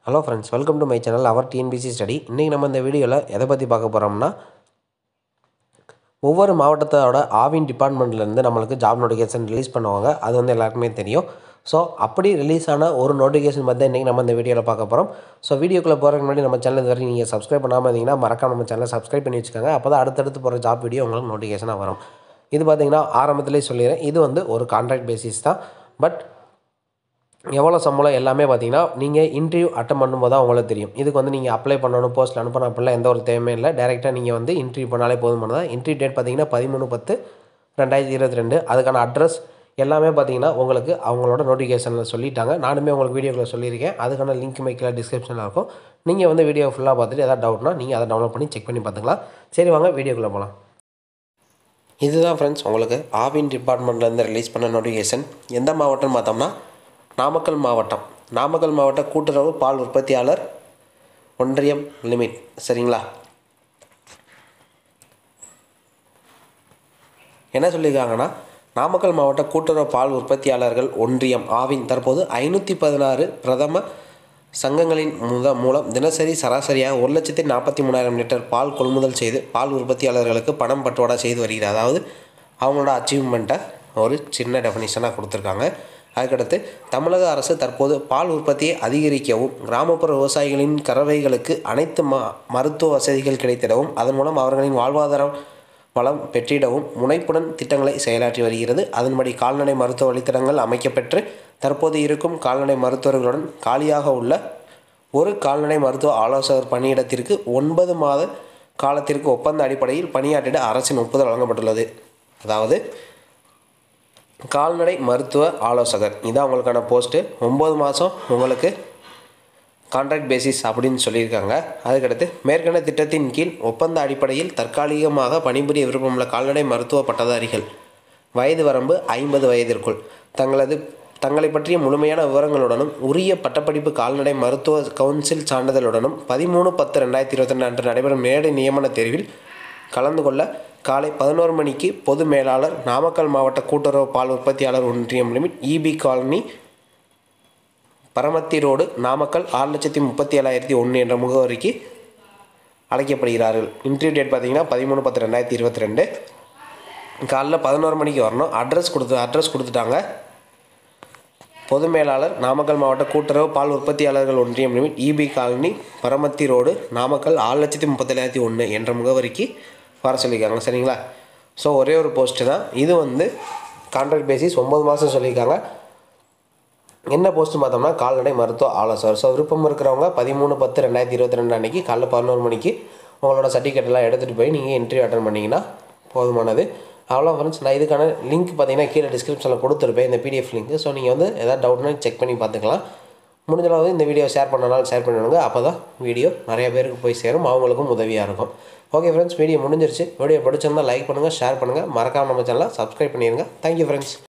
hello friends welcome to my channel our TNPSC study இன்றைக்கி நம்ம இந்த வீடியோவில் எதை பற்றி பார்க்க போகிறோம்னா ஒவ்வொரு மாவட்டத்தோட ஆவின் டிபார்ட்மெண்ட்லேருந்து நம்மளுக்கு ஜாப் நோட்டிஃபிகேஷன் ரிலீஸ் பண்ணுவாங்க அது வந்து எல்லாருக்குமே தெரியும் ஸோ அப்படி ரிலீஸ் ஆன ஒரு நோட்டிஃபிகேஷன் பற்றி இன்றைக்கி நம்ம இந்த வீடியோவில் பார்க்க போகிறோம் ஸோ வீடியோக்குள்ளே போகிறதுக்கு முன்னாடி நம்ம சேனல் இது வரைக்கும் நீங்கள் சப்ஸ்கிரைப் பண்ணாமல் இருந்தீங்கன்னா மறக்காம நம்ம சேனலை சப்ஸ்கிரைப் பண்ணி வச்சுக்கோங்க அப்போ தான் அடுத்தடுத்து போகிற ஜாப் வீடியோ உங்களுக்கு நோட்டிஃபிகேஷனாக வரும் இது பார்த்தீங்கன்னா ஆரம்பத்திலே சொல்லிடுறேன் இது வந்து ஒரு கான்ட்ராக்ட் பேசிஸ் தான் பட் எவ்வளோ சம்பளம் எல்லாமே பார்த்தீங்கன்னா நீங்கள் இன்டர்வியூ அட்டன் பண்ணும்போது தான் உங்களுக்கு தெரியும் இதுக்கு வந்து நீங்கள் அப்ளை பண்ணணும் போஸ்ட்டில் அனுப்பணும் அப்படிலாம் எந்த ஒரு தேவையுமே இல்லை டேரெக்டாக நீங்கள் வந்து இன்டர்வியூ பண்ணாலே போதுமானதான் இன்டர்வியூ டேட் பார்த்தீங்கன்னா பதிமூணு பத்து ரெண்டாயிரத்தி இருபத்தி ரெண்டு அதுக்கான அட்ரஸ் எல்லாமே பார்த்தீங்கன்னா உங்களுக்கு அவங்களோட நோட்டிஃபிகேஷனில் சொல்லிட்டாங்க நானுமே உங்களுக்கு வீடியோக்குள்ள சொல்லியிருக்கேன் அதுக்கான லிங்க் மேக்கில் டிஸ்கிரிப்ஷனில் இருக்கும் நீங்கள் வந்து வீடியோ ஃபுல்லாக பார்த்துட்டு எதாவது டவுட்னா நீங்கள் அதை டவுன்லோட் பண்ணி செக் பண்ணி பார்த்துக்கலாம் சரி வாங்க வீடியோக்குள்ளே போகலாம் இதுதான் ஃப்ரெண்ட்ஸ் உங்களுக்கு ஆவின் டிபார்ட்மெண்ட்லேருந்து ரிலீஸ் பண்ண நோட்டிஃபிகேஷன் எந்த மாவட்டம்னு பார்த்தோம்னா நாமக்கல் மாவட்டம் நாமக்கல் மாவட்ட கூட்டுறவு பால் உற்பத்தியாளர் ஒன்றியம் லிமிட் சரிங்களா என்ன சொல்லியிருக்காங்கன்னா நாமக்கல் மாவட்ட கூட்டுறவு பால் உற்பத்தியாளர்கள் ஒன்றியம் ஆவின் தற்போது ஐநூற்றி பதினாறு பிரதம சங்கங்களின் முத மூலம் தினசரி சராசரியாக ஒரு லட்சத்தி நாற்பத்தி மூணாயிரம் லிட்டர் பால் கொள்முதல் செய்து பால் உற்பத்தியாளர்களுக்கு பணம் பட்டுவாடா செய்து வருகிறது அதாவது அவங்களோட அச்சீவ்மெண்ட்டை ஒரு சின்ன டெஃபினிஷனாக கொடுத்துருக்காங்க அதுக்கடுத்து தமிழக அரசு தற்போது பால் உற்பத்தியை அதிகரிக்கவும் கிராமப்புற விவசாயிகளின் கறவைகளுக்கு அனைத்து ம மருத்துவ வசதிகள் கிடைத்திடவும் அதன் மூலம் அவர்களின் வாழ்வாதாரம் வளம் பெற்றிடவும் முனைப்புடன் திட்டங்களை செயலாற்றி வருகிறது அதன்படி கால்நடை மருத்துவ வழித்தடங்கள் அமைக்கப்பெற்று தற்போது இருக்கும் கால்நடை மருத்துவர்களுடன் காலியாக உள்ள ஒரு கால்நடை மருத்துவ ஆலோசகர் பணியிடத்திற்கு ஒன்பது மாத காலத்திற்கு ஒப்பந்த அடிப்படையில் பணியாற்றிட அரசின் ஒப்புதல் வழங்கப்பட்டுள்ளது அதாவது கால்நடை மருத்துவ ஆலோசகர் இதான் உங்களுக்கான போஸ்ட்டு ஒம்பது மாதம் உங்களுக்கு கான்ட்ராக்ட் பேசிஸ் அப்படின்னு சொல்லியிருக்காங்க அதுக்கடுத்து மேற்கண்ட திட்டத்தின் கீழ் ஒப்பந்த அடிப்படையில் தற்காலிகமாக பணிபுரிய விருப்பமுள்ள கால்நடை மருத்துவ பட்டதாரிகள் வயது வரம்பு ஐம்பது வயதிற்குள் தங்களது தங்களை பற்றிய முழுமையான விவரங்களுடனும் உரிய பட்டப்படிப்பு கால்நடை மருத்துவ கவுன்சில் சான்றிதழுடனும் பதிமூணு பத்து ரெண்டாயிரத்தி இருபத்தி ரெண்டு அன்று நடைபெறும் மேடை நியமன தேர்வில் கலந்து கொள்ள காலை பதினோரு மணிக்கு பொது மேலாளர் நாமக்கல் மாவட்ட கூட்டுறவு பால் உற்பத்தியாளர் ஒன்றியம் limit EB colony Paramathi road Namakkal ஆறு லட்சத்தி முப்பத்தி ஏழாயிரத்தி ஒன்று என்ற முகவரிக்கு அழைக்கப்படுகிறார்கள் இன்டர்வியூ டேட் பார்த்தீங்கன்னா பதிமூணு பத்து ரெண்டாயிரத்தி இருபத்தி ரெண்டு காலைல பதினோரு மணிக்கு வரணும் அட்ரஸ் கொடுத்து அட்ரஸ் கொடுத்துட்டாங்க பொது மேலாளர் நாமக்கல் மாவட்ட கூட்டுறவு பால் உற்பத்தியாளர்கள் ஒன்றியம் limit EB colony Paramathi road Namakkal ஆறு லட்சத்தி முப்பத்தேழாயிரத்தி ஒன்று என்ற முகவரிக்கு வர சொல்லியிருக்காங்க சரிங்களா ஸோ ஒரே ஒரு போஸ்ட்டு தான் இது வந்து கான்ட்ராக்ட் பேசிஸ் ஒம்பது மாதம் சொல்லியிருக்காங்க என்ன போஸ்ட்டு பார்த்தோம்னா கால்நடை மருத்துவ ஆலோசகர் ஸோ விருப்பம் இருக்கிறவங்க பதிமூணு பத்து ரெண்டாயிரத்தி இருபத்தி ரெண்டு அன்றைக்கி காலைல பதினோரு மணிக்கு உங்களோட சர்டிஃபிகேட்லாம் எடுத்துகிட்டு போய் நீங்கள் இன்டர்வியூ அட்டன் பண்ணிங்கன்னா போதுமானது அவ்வளோ ஃப்ரெண்ட்ஸ் நான் இதுக்கான லிங்க் பார்த்தீங்கன்னா கீழே டிஸ்கிரிப்ஷனில் கொடுத்துருப்பேன் இந்த பிடிஎஃப் லிங்க் ஸோ நீங்கள் வந்து எதாவது டவுட்னா செக் பண்ணி பார்த்துக்கலாம் முடிஞ்ச அளவு இந்த வீடியோ ஷேர் பண்ணனாலும் ஷேர் பண்ணிவிடுங்க அப்போ தான் வீடியோ நிறைய பேருக்கு போய் சேரும் அவங்களுக்கும் உதவியாக இருக்கும் ஓகே ஃப்ரெண்ட்ஸ் வீடியோ முடிஞ்சிருச்சு வீடியோ பிடிச்சிருந்தால் லைக் பண்ணுங்கள் ஷேர் பண்ணுங்கள் மறக்காமல் நம்ம சேனலை சப்ஸ்கிரைப் பண்ணிடுங்க தேங்க்யூ ஃப்ரெண்ட்ஸ்